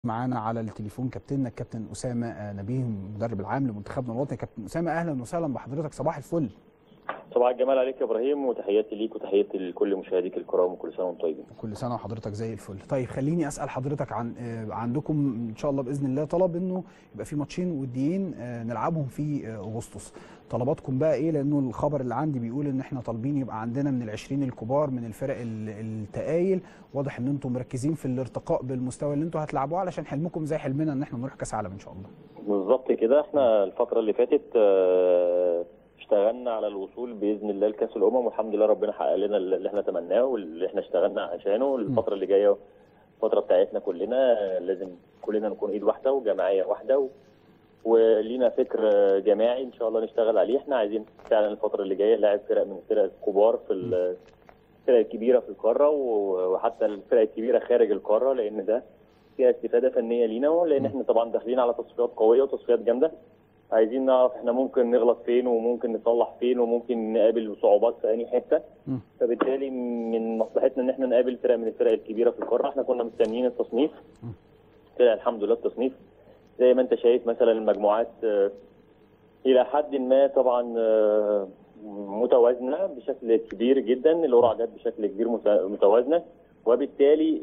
معانا على التليفون كابتننا الكابتن اسامه آه، نبيه المدرب العام لمنتخبنا الوطني كابتن اسامه اهلا وسهلا بحضرتك صباح الفل صباح الجمال عليك يا ابراهيم وتحياتي ليك وتحياتي لكل مشاهديك الكرام وكل سنه وانتم طيبين. كل سنه وحضرتك زي الفل طيب خليني اسال حضرتك عن آه، عندكم ان شاء الله باذن الله طلب انه يبقى في ماتشين وديين آه، نلعبهم في آه، اغسطس طلباتكم بقى ايه لانه الخبر اللي عندي بيقول ان احنا طالبين يبقى عندنا من ال20 الكبار من الفرق ال- التقايل واضح ان انتم مركزين في الارتقاء بالمستوى اللي انتم هتلعبوه علشان حلمكم زي حلمنا ان احنا نروح كاس عالم ان شاء الله بالظبط كده احنا الفتره اللي فاتت آه، اشتغلنا على الوصول باذن الله لكاس الامم والحمد لله ربنا حقق لنا اللي احنا تمناه واللي احنا اشتغلنا عشانه الفتره اللي جايه الفتره بتاعتنا كلنا آه، لازم كلنا نكون ايد واحده وجماعيه واحده و... ولينا فكر آه، جماعي ان شاء الله نشتغل عليه احنا عايزين فعلا الفتره اللي جايه لاعب فرق من الفرق الكبار في ال- الفرق الكبيره في القاره و- وحتى الفرق الكبيره خارج القاره لان ده فيها استفاده فنيه لينا لان احنا طبعا داخلين على تصفيات قويه وتصفيات جامده عايزين نعرف احنا ممكن نغلط فين وممكن نصلح فين وممكن نقابل صعوبات في اي حته مم. فبالتالي من مصلحتنا ان احنا نقابل فرق من الفرق الكبيره في القاره احنا كنا مستنيين التصنيف طلع الحمد لله التصنيف زي ما انت شايف مثلا المجموعات آه، الى حد ما طبعا آه، متوازنه بشكل كبير جدا القرعه جت بشكل كبير مت- متوازنه وبالتالي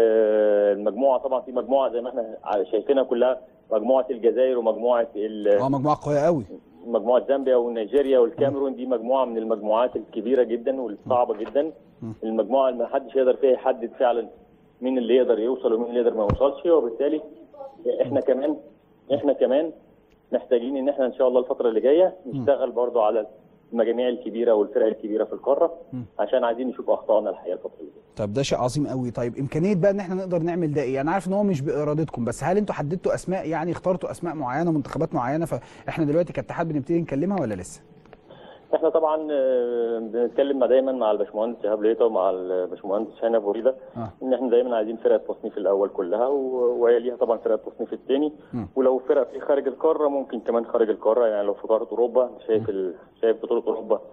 ال- المجموعه طبعا في مجموعه زي ما احنا شايفينها كلها مجموعه الجزائر ومجموعه ال- اه مجموعه قويه قوي مجموعه زامبيا ونيجيريا والكاميرون دي مجموعه من المجموعات الكبيره جدا والصعبه جدا المجموعه اللي ما حدش يقدر فيها يحدد فعلا مين اللي يقدر يوصل ومين اللي يقدر ما يوصلش وبالتالي احنا كمان احنا كمان محتاجين ان احنا ان شاء الله الفتره اللي جايه نشتغل برضو على المجاميع الكبيره والفرق الكبيره في القاره عشان عايزين نشوف اخطائنا الحقيقه الفتره اللي جايه طب ده شيء عظيم قوي طيب امكانيه بقى ان احنا نقدر نعمل ده ايه انا عارف ان هو مش بارادتكم بس هل انتوا حددتوا اسماء يعني اخترتوا اسماء معينه منتخبات معينه فاحنا دلوقتي كاتحاد بنبتدي نكلمها ولا لسه احنا طبعا آه، بنتكلم مع- دايما مع الباشمهندس ايهاب ليطه ومع الباشمهندس هنا بوريده آه. ان احنا دايما عايزين فرق التصنيف الاول كلها و- وهي ليها طبعا فرق التصنيف الثاني مم. ولو فرق في خارج القاره ممكن كمان خارج القاره يعني لو في قاره اوروبا أنت شايف ال... شايف بطوله اوروبا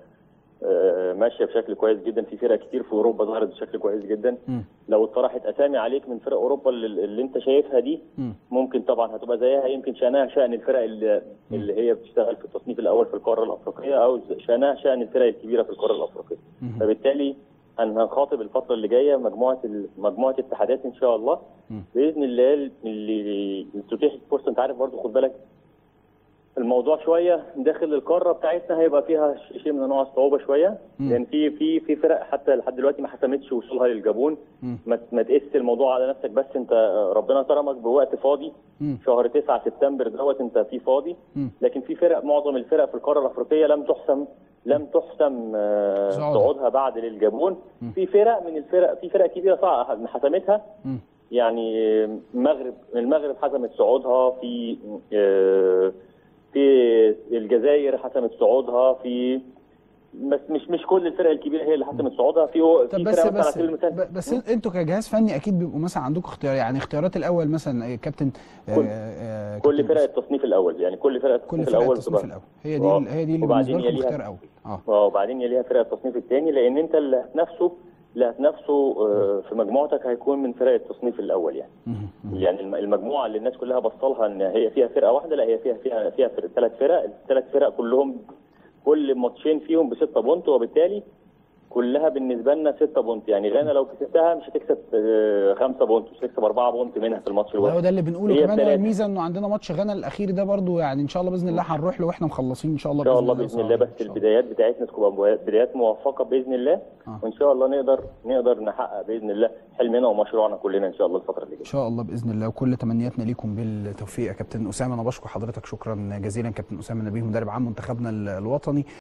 آه، ماشيه بشكل كويس جدا في فرق كتير في اوروبا ظهرت بشكل كويس جدا مم. لو اتطرحت اسامي عليك من فرق اوروبا اللي, اللي انت شايفها دي مم. ممكن طبعا هتبقى زيها يمكن شانها شان الفرق اللي, اللي هي بتشتغل في التصنيف الاول في القاره الافريقيه او شانها شان الفرق الكبيره في القاره الافريقيه مم. فبالتالي هنخاطب الفتره اللي جايه مجموعه ال- مجموعه اتحادات ان شاء الله مم. باذن الله اللي اللي تتيح الفرصه انت عارف برضو خد بالك الموضوع شويه داخل القاره بتاعتنا هيبقى فيها ش- شيء من انواع الصعوبه شويه مم. لان في في في فرق حتى لحد دلوقتي ما حسمتش وصولها للجابون مم. ما ت- ما تقيس الموضوع على نفسك بس انت ربنا كرمك بوقت فاضي مم. شهر 9 سبتمبر دوت انت فيه فاضي مم. لكن في فرق معظم الفرق في القاره الافريقيه لم تحسم لم تحسم آه، صعودها. صعودها بعد للجابون في فرق من الفرق في فرق كبيره صع- حسمتها مم. يعني المغرب المغرب حسمت صعودها في آه، في الجزائر حسمت صعودها في بس مش مش كل الفرق الكبيره هي اللي حسمت صعودها في طب في بس فرق مثلا على بس سبيل المثال ب- بس انتوا كجهاز فني اكيد بيبقوا مثلا عندكم اختيار يعني اختيارات الاول مثلا آه، كابتن آه، كل- آه، كل كابتن فرق التصنيف الاول يعني كل فرق كل التصنيف فرق الاول التصنيف تبقى- الاول هي دي آه. هي دي اللي وبعدين بالنسبه لكم يليها- اختيار اول اه اه وبعدين يليها فرق التصنيف الثاني لان انت اللي هتنافسه اللي هتنافسه آه، في مجموعتك هيكون من فرق التصنيف الاول يعني مم. مم. يعني الم- المجموعه اللي الناس كلها بصلها ان هي فيها فرقه واحده لا هي فيها فيها فيها فرق ثلاث فرق الثلاث فرق كلهم كل ماتشين فيهم بستة بونت وبالتالي كلها بالنسبه لنا 6 بونت يعني غانا لو كسبتها مش هتكسب 5 بونت مش هتكسب 4 بونت منها في الماتش هو الواحد ده اللي بنقوله هي كمان بتلاتة. الميزه انه عندنا ماتش غانا الاخير ده برضو يعني ان شاء الله باذن الله هنروح له واحنا مخلصين ان شاء الله ان شاء الله باذن الله بس إن شاء الله. البدايات بتاعتنا تبقى مو- بدايات موفقه باذن الله آه. وان شاء الله نقدر نقدر نحقق باذن الله حلمنا ومشروعنا كلنا ان شاء الله الفتره اللي جايه ان شاء الله باذن الله وكل تمنياتنا ليكم بالتوفيق يا كابتن اسامه انا بشكر حضرتك شكرا جزيلا كابتن اسامه نبيه مدرب عام منتخبنا ال- الوطني